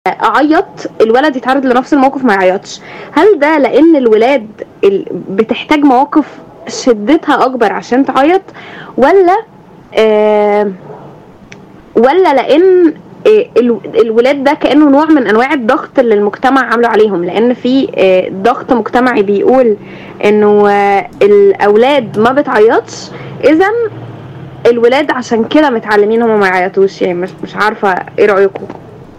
اعيط الولد يتعرض لنفس الموقف ما يعيطش هل ده لان الولاد ال- بتحتاج مواقف شدتها اكبر عشان تعيط ولا آه ولا لان آه، ال- الولاد ده كانه نوع من انواع الضغط اللي المجتمع عامله عليهم لان في آه، ضغط مجتمعي بيقول انه آه، الاولاد ما بتعيطش اذا الولاد عشان كده متعلمين هم ما يعيطوش يعني مش مش عارفه ايه رايكم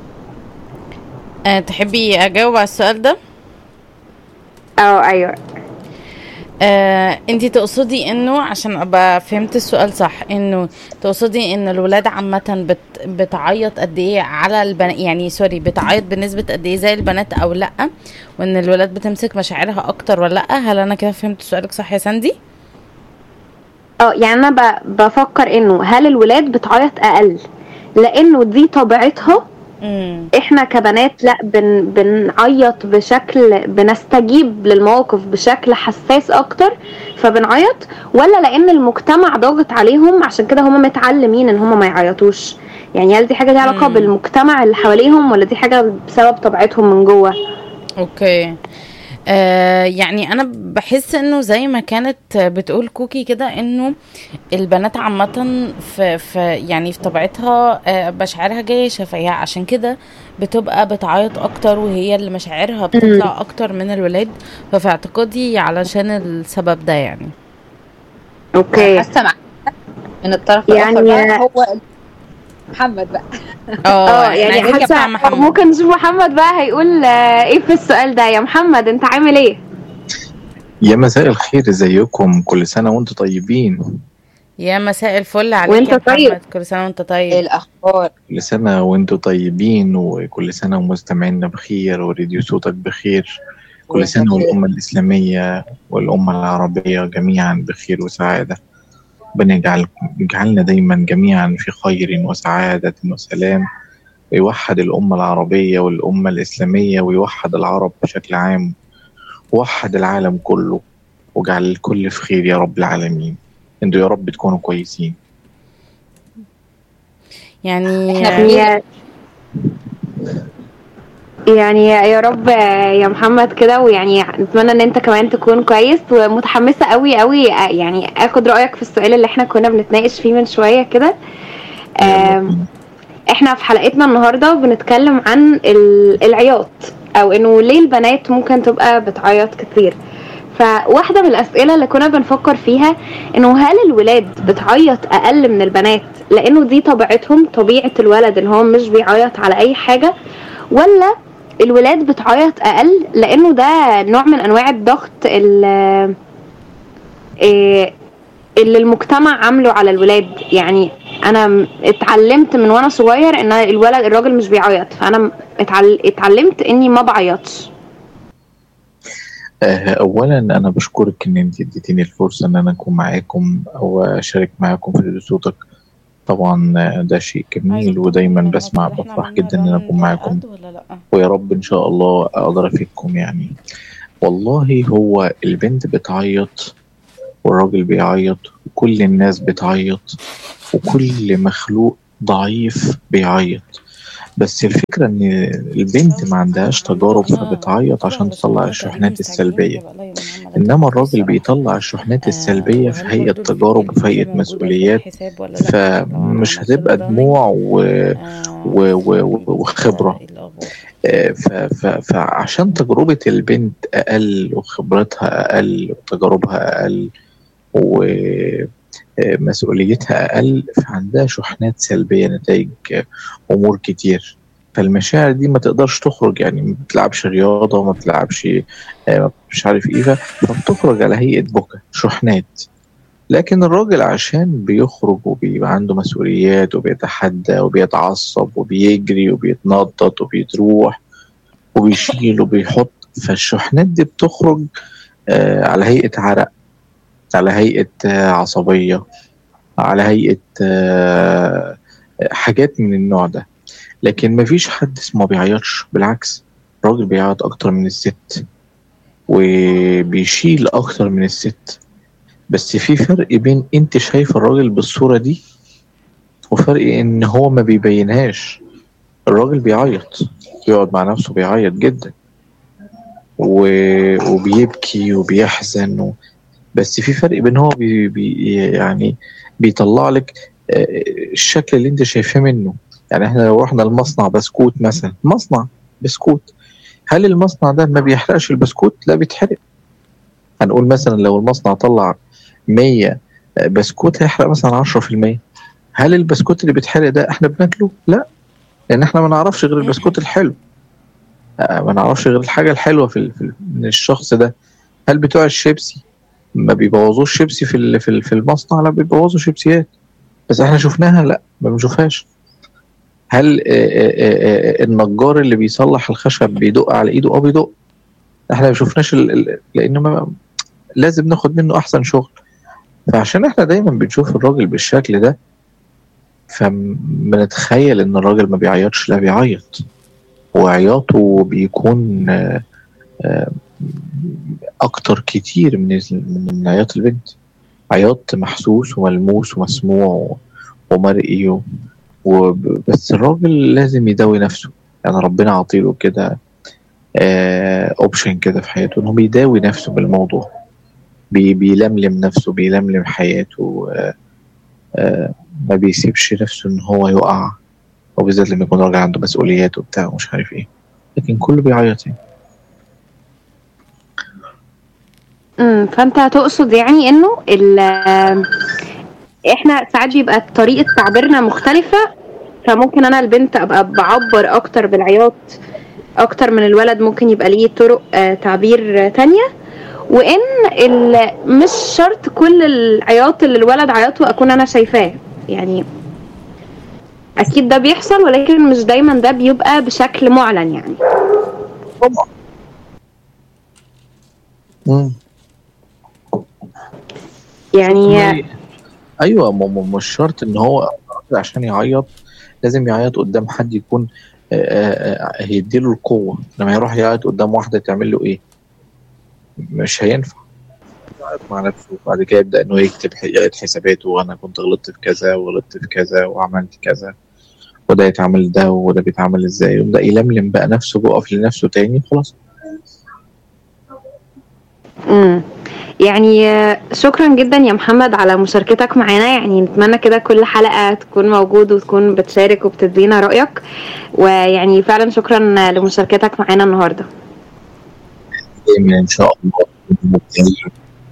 أه تحبي اجاوب على السؤال ده اه ايوه آه، انتي تقصدي انه عشان ابقى فهمت السؤال صح انه تقصدي ان الولاد عامة بت بتعيط قد ايه على البنات يعني سوري بتعيط بنسبة قد ايه زي البنات او لا وان الولاد بتمسك مشاعرها اكتر ولا لا هل انا كده فهمت سؤالك صح يا ساندي؟ اه يعني انا ب- بفكر انه هل الولاد بتعيط اقل لانه دي طبيعتها امم احنا كبنات لا بن بنعيط بشكل بنستجيب للمواقف بشكل حساس اكتر فبنعيط ولا لان المجتمع ضاغط عليهم عشان كده هم متعلمين ان هم ما يعيطوش يعني هل دي حاجه ليها علاقه مم. بالمجتمع اللي حواليهم ولا دي حاجه بسبب طبيعتهم من جوه اوكي آه يعني انا بحس انه زي ما كانت بتقول كوكي كده انه البنات عامة في, في يعني في طبيعتها آه مشاعرها جيشة فهي عشان كده بتبقى بتعيط اكتر وهي اللي مشاعرها بتطلع اكتر من الولاد ففي اعتقادي علشان السبب ده يعني اوكي حاسه معاك من الطرف يعني- الاخر بقى هو محمد بقى اه احنا يعني عايزين نسمع حاسه محمد ممكن نشوف محمد بقى هيقول آه، ايه في السؤال ده يا محمد انت عامل ايه يا مساء الخير ازيكم كل سنة وانتم طيبين يا مساء الفل عليك وانت يا طيب. محمد كل سنة وانت ايه طيب الاخبار كل سنة وانتم طيبين وكل سنة ومستمعينا بخير وراديو صوتك بخير كل سنة والأمة الإسلامية والأمة العربية جميعا بخير وسعادة ربنا يجعل يجعلنا دايما جميعا في خير وسعادة وسلام ويوحد الأمة العربية والأمة الإسلامية ويوحد العرب بشكل عام ووحد العالم كله وجعل الكل في خير يا رب العالمين انتوا يا رب تكونوا كويسين يعني احنا يعني يعني يا رب يا محمد كده ويعني نتمنى ان انت كمان تكون كويس ومتحمسه قوي قوي يعني اخد رايك في السؤال اللي احنا كنا بنتناقش فيه من شويه كده آم، احنا في حلقتنا النهارده بنتكلم عن ال- العياط او انه ليه البنات ممكن تبقى بتعيط كتير فواحده من الاسئله اللي كنا بنفكر فيها انه هل الولاد بتعيط اقل من البنات لانه دي طبيعتهم طبيعه الولد ان هو مش بيعيط على اي حاجه ولا الولاد بتعيط اقل لانه ده نوع من انواع الضغط ال- إيه اللي المجتمع عامله على الولاد يعني انا م- اتعلمت من وانا صغير ان الولد الراجل مش بيعيط فانا م- اتعل- اتعلمت اني ما بعيطش آه، اولا انا بشكرك ان انت اديتيني الفرصه ان انا اكون معاكم او اشارك معاكم في راديو صوتك طبعا آه، ده شيء جميل ودايما بسمع بفرح جدا ان انا اكون معاكم ولا لا ويا رب ان شاء الله اقدر افيدكم يعني والله هو البنت بتعيط والراجل بيعيط وكل الناس بتعيط وكل مخلوق ضعيف بيعيط بس الفكرة ان البنت ما عندهاش تجارب فبتعيط عشان تطلع الشحنات السلبية انما الراجل بيطلع الشحنات السلبية في هيئة تجارب وفي هيئة مسؤوليات فمش هتبقى دموع و... و... و... وخبرة آه، ف... ف... فعشان تجربة البنت أقل وخبرتها أقل وتجاربها أقل ومسؤوليتها أقل فعندها شحنات سلبية نتائج آه، أمور كتير فالمشاعر دي ما تقدرش تخرج يعني ما بتلعبش رياضة ما بتلعبش آه، مش عارف ايه فبتخرج على هيئة بكا شحنات لكن الراجل عشان بيخرج وبيبقى عنده مسؤوليات وبيتحدى وبيتعصب وبيجري وبيتنطط وبيتروح وبيشيل وبيحط فالشحنات دي بتخرج آه على هيئة عرق على هيئة آه عصبية على هيئة آه حاجات من النوع ده لكن مفيش حد اسمه ما بيعيطش بالعكس الراجل بيعيط أكتر من الست وبيشيل أكتر من الست بس في فرق بين انت شايف الراجل بالصورة دي وفرق ان هو ما بيبينهاش الراجل بيعيط بيقعد مع نفسه بيعيط جدا و... وبيبكي وبيحزن و... بس في فرق بين هو بي... بي... يعني بيطلع لك آه، الشكل اللي انت شايفاه منه يعني احنا لو رحنا المصنع بسكوت مثلا مصنع بسكوت هل المصنع ده ما بيحرقش البسكوت لا بيتحرق هنقول مثلا لو المصنع طلع 100 بسكوت هيحرق مثلا 10% هل البسكوت اللي بيتحرق ده احنا بناكله لا لان احنا ما نعرفش غير البسكوت الحلو آه، ما نعرفش غير الحاجه الحلوه في ال- في ال- من الشخص ده هل بتوع الشيبسي ما بيبوظوش شيبسي في ال- في ال- في المصنع لا بيبوظوا شيبسيات بس احنا شفناها لا ما بنشوفهاش هل آه، آه، آه، آه، النجار اللي بيصلح الخشب بيدق على ايده اه بيدق احنا ما شفناش ال- ال- لانه ما لازم ناخد منه احسن شغل فعشان احنا دايما بنشوف الراجل بالشكل ده فبنتخيل ان الراجل ما بيعيطش لا بيعيط وعياطه بيكون آه، آه، اكتر كتير من ال- من عياط البنت عياط محسوس وملموس ومسموع ومرئي و- وب- بس الراجل لازم يداوي نفسه يعني ربنا عطيله كده اوبشن كده في حياته انه بيداوي نفسه بالموضوع بي بيلملم نفسه بيلملم حياته آه، آه، ما بيسيبش نفسه ان هو يقع وبالذات لما يكون راجل عنده مسؤوليات وبتاع ومش عارف ايه لكن كله بيعيط يعني امم فانت تقصد يعني انه ال احنا ساعات بيبقى طريقة تعبيرنا مختلفة فممكن انا البنت ابقى بعبر اكتر بالعياط اكتر من الولد ممكن يبقى ليه طرق آه، تعبير آه، تانية وان ال- مش شرط كل العياط اللي الولد عيطه اكون انا شايفاه يعني اكيد ده بيحصل ولكن مش دايما ده بيبقى بشكل معلن يعني مم. يعني ايوه م- م- مش شرط ان هو عشان يعيط لازم يعيط قدام حد يكون آه، آه، آه، هيديله القوه لما يروح يعيط قدام واحده تعمل له ايه مش هينفع يعيط مع نفسه وبعد كده يبدا انه يكتب ح- يعيد حساباته وانا كنت غلطت في كذا وغلطت في كذا وعملت كذا وده يتعمل ده وده بيتعمل ازاي يبدا يلملم بقى نفسه بيقف لنفسه تاني خلاص امم يعني آه، شكرا جدا يا محمد على مشاركتك معانا يعني نتمنى كده كل حلقة تكون موجود وتكون بتشارك وبتدينا رأيك ويعني فعلا شكرا لمشاركتك معانا النهاردة دايما ان شاء الله مبدعين.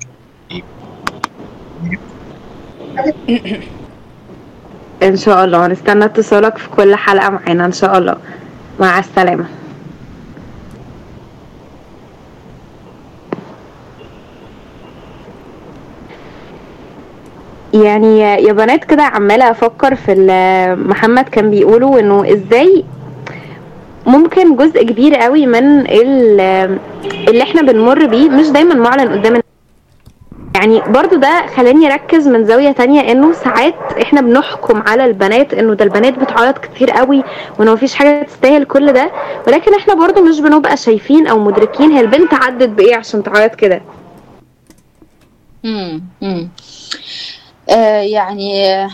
ان شاء الله نستنى اتصالك في كل حلقة معانا ان شاء الله مع السلامة يعني يا بنات كده عمالة افكر في اللي محمد كان بيقوله انه ازاي ممكن جزء كبير قوي من ال- اللي احنا بنمر بيه مش دايما معلن قدام يعني برضو ده خلاني اركز من زاوية تانية انه ساعات احنا بنحكم على البنات انه ده البنات بتعيط كتير قوي وانه مفيش حاجة تستاهل كل ده ولكن احنا برضو مش بنبقى شايفين او مدركين هي البنت عدت بايه عشان تعيط كده امم امم آه يعني آه،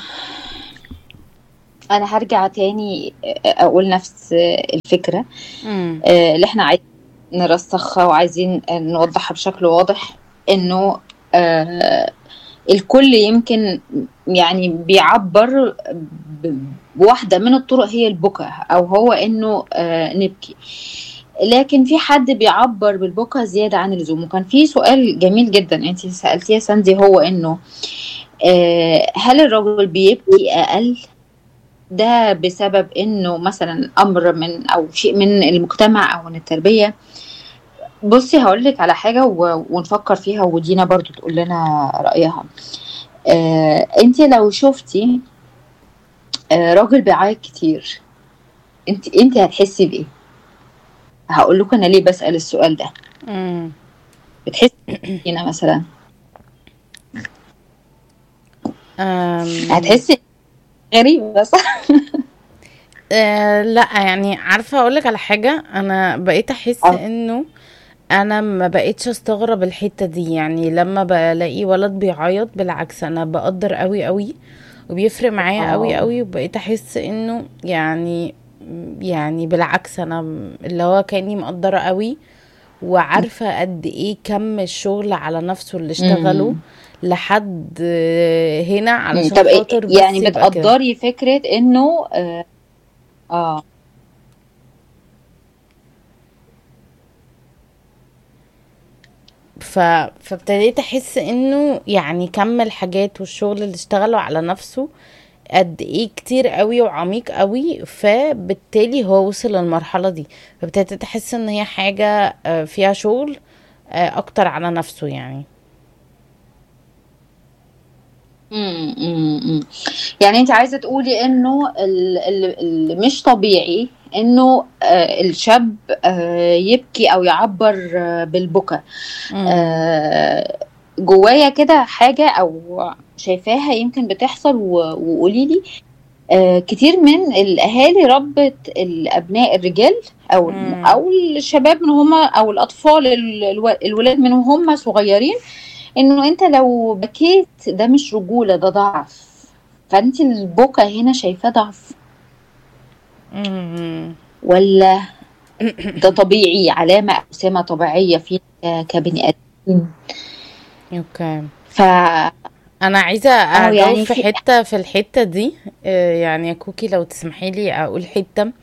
انا هرجع تاني آه، اقول نفس آه، الفكره مم. آه، اللي احنا عايزين نرسخها وعايزين آه، نوضحها بشكل واضح انه آه، الكل يمكن يعني بيعبر ب- بواحدة من الطرق هي البكاء او هو انه آه، نبكي لكن في حد بيعبر بالبكاء زيادة عن اللزوم وكان في سؤال جميل جدا انت سألتيه يا ساندي هو انه آه، هل الرجل بيبكي اقل ده بسبب انه مثلا امر من او شيء من المجتمع او من التربيه بصي هقول لك على حاجه و... ونفكر فيها ودينا برضو تقول لنا رايها آه، انت لو شفتي آه، راجل بيعيط كتير انت انت هتحسي بايه هقول لكم انا ليه بسال السؤال ده مم. بتحسي هنا مثلا أم، هتحسي غريبه صح آه لا يعني عارفه اقول لك على حاجه انا بقيت احس آه. انه انا ما بقيتش استغرب الحته دي يعني لما بلاقي ولد بيعيط بالعكس انا بقدر قوي قوي وبيفرق معايا آه. قوي قوي وبقيت احس انه يعني يعني بالعكس انا م- اللي هو كاني مقدره قوي وعارفه قد ايه كم الشغل على نفسه اللي اشتغله مم. لحد آه، هنا مم. علشان طب إيه- خاطر بس يعني يبقى كده بتقدري فكرة انه اه, آه. ف... فابتديت احس انه يعني كم الحاجات والشغل اللي اشتغله على نفسه قد ايه كتير قوي وعميق قوي فبالتالي هو وصل للمرحلة دي فابتديت احس ان هي حاجة آه، فيها شغل آه، اكتر على نفسه يعني مم. مم. مم. يعني انت عايزة تقولي انه ال- ال- اللي مش طبيعي انه آه الشاب آه يبكي او يعبر آه بالبكا مم. آه جوايا كده حاجة او شايفاها يمكن بتحصل و- وقولي لي آه كتير من الاهالي ربت الابناء الرجال او مم. او الشباب من هما او الاطفال ال- الو- الولاد من هم صغيرين انه انت لو بكيت ده مش رجولة ده ضعف فانت البكا هنا شايفاه ضعف مم. ولا ده طبيعي علامة أو سمة طبيعية فينا ك- كبني آدمين اوكي ف انا عايزه اه اجاوب يعني في في حته في الحته دي آه، يعني يا كوكي لو تسمحي لي اقول حته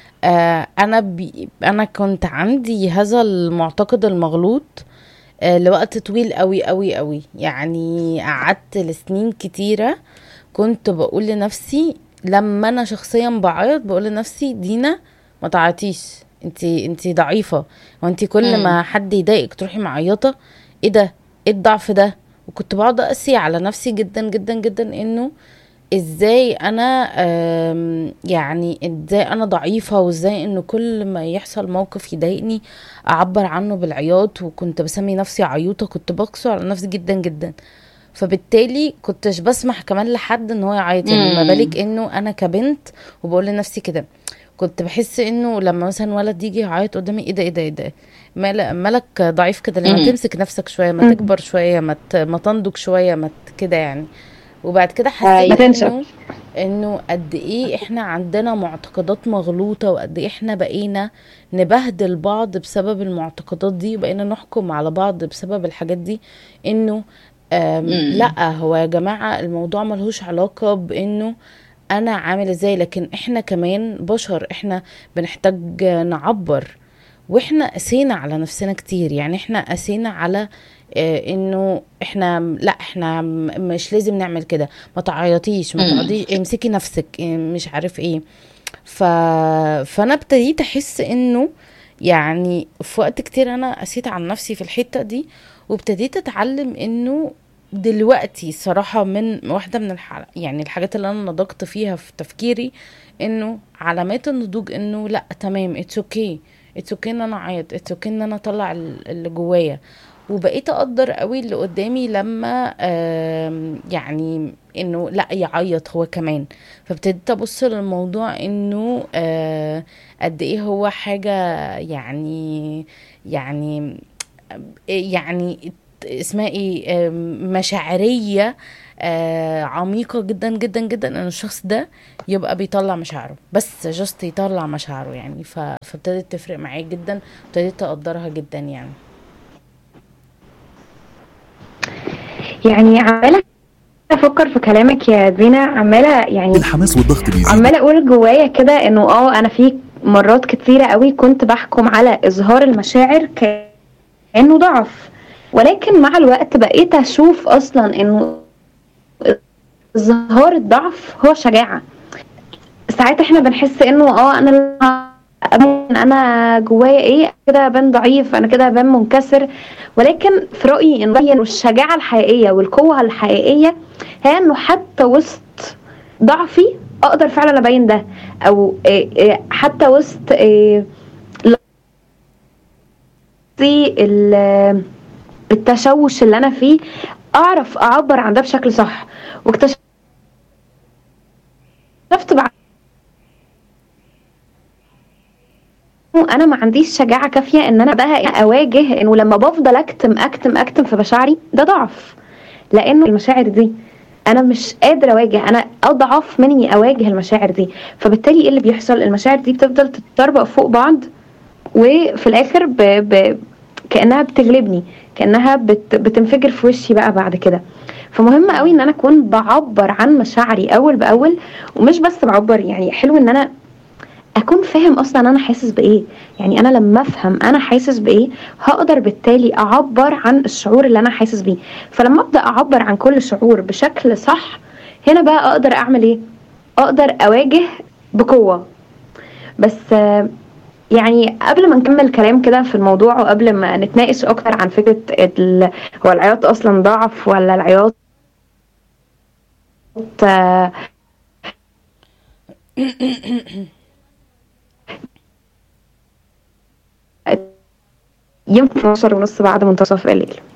آه، انا بي انا كنت عندي هذا المعتقد المغلوط آه، لوقت طويل قوي قوي قوي يعني قعدت لسنين كتيره كنت بقول لنفسي لما انا شخصيا بعيط بقول لنفسي دينا ما تعيطيش انتي انتي ضعيفه وانتي كل مم. ما حد يضايقك تروحي معيطه ايه ده ايه الضعف ده وكنت بقعد اقسي على نفسي جدا جدا جدا انه ازاي انا آم، يعني ازاي انا ضعيفة وازاي انه كل ما يحصل موقف يضايقني اعبر عنه بالعياط وكنت بسمي نفسي عيوطة كنت بقسو على نفسي جدا جدا فبالتالي كنتش بسمح كمان لحد ان هو يعيط يعني ما مم. بالك انه انا كبنت وبقول لنفسي كده كنت بحس انه لما مثلا ولد يجي يعيط قدامي ايه ده ايه ده ايه ده مال- مالك ضعيف كده ليه ما مم. تمسك نفسك شويه ما مم. تكبر شويه ما ت- ما تنضج شويه ما ت- كده يعني وبعد كده ما حسيت تنشف انه انه قد ايه احنا عندنا معتقدات مغلوطه وقد ايه احنا بقينا نبهدل بعض بسبب المعتقدات دي وبقينا نحكم على بعض بسبب الحاجات دي انه أم مم. لا هو يا جماعه الموضوع ملهوش علاقه بانه انا عامل ازاي لكن احنا كمان بشر احنا بنحتاج نعبر واحنا قسينا على نفسنا كتير يعني احنا قسينا على آه، انه احنا لا احنا م- مش لازم نعمل كده ما تعيطيش ما مم. تقعديش امسكي نفسك آه، مش عارف ايه ف... فانا ابتديت احس انه يعني في وقت كتير انا قسيت على نفسي في الحتة دي وابتديت اتعلم انه دلوقتي صراحة من واحدة من الح... يعني الحاجات اللي انا نضجت فيها في تفكيري انه علامات النضوج انه لا تمام اتس اوكي اتس اوكي ان انا اعيط اتس اوكي ان انا اطلع ال- اللي جوايا وبقيت اقدر قوي اللي قدامي لما آم، يعني انه لا يعيط هو كمان فابتديت ابص للموضوع انه آه، قد ايه هو حاجة يعني يعني يعني اسمها ايه آم، مشاعرية آه، عميقة جدا جدا جدا ان الشخص ده يبقى بيطلع مشاعره بس جاست يطلع مشاعره يعني ف... فابتدت تفرق معايا جدا ابتديت اقدرها جدا يعني يعني عمالة افكر في كلامك يا دينا عمالة يعني الحماس والضغط بيزيد عمالة اقول جوايا كده انه اه انا في مرات كتيرة قوي كنت بحكم على اظهار المشاعر كأنه ضعف ولكن مع الوقت بقيت اشوف اصلا انه اظهار الضعف هو شجاعة ساعات احنا بنحس انه اه انا ممكن انا جوايا ايه كده بان ضعيف انا كده بان منكسر ولكن في رايي ان رأيي إنه الشجاعه الحقيقيه والقوه الحقيقيه هي انه حتى وسط ضعفي اقدر فعلا ابين ده او إيه إيه حتى وسط إيه لحظي ال- التشوش اللي انا فيه اعرف اعبر عن ده بشكل صح واكتشفت بعد انا ما عنديش شجاعه كافيه ان انا بقى اواجه انه لما بفضل اكتم اكتم اكتم في مشاعري ده ضعف لانه المشاعر دي انا مش قادره اواجه انا اضعف من اني اواجه المشاعر دي فبالتالي ايه اللي بيحصل المشاعر دي بتفضل تتطربق فوق بعض وفي الاخر ب... ب... كانها بتغلبني كانها بت... بتنفجر في وشي بقى بعد كده فمهم قوي ان انا اكون بعبر عن مشاعري اول باول ومش بس بعبر يعني حلو ان انا اكون فاهم اصلا انا حاسس بايه يعني انا لما افهم انا حاسس بايه هقدر بالتالي اعبر عن الشعور اللي انا حاسس بيه فلما ابدا اعبر عن كل شعور بشكل صح هنا بقى اقدر اعمل ايه اقدر اواجه بقوه بس آه، يعني قبل ما نكمل كلام كده في الموضوع وقبل ما نتناقش اكتر عن فكره ال... هو العياط اصلا ضعف ولا العياط آه، يمكن 12 ونص بعد منتصف الليل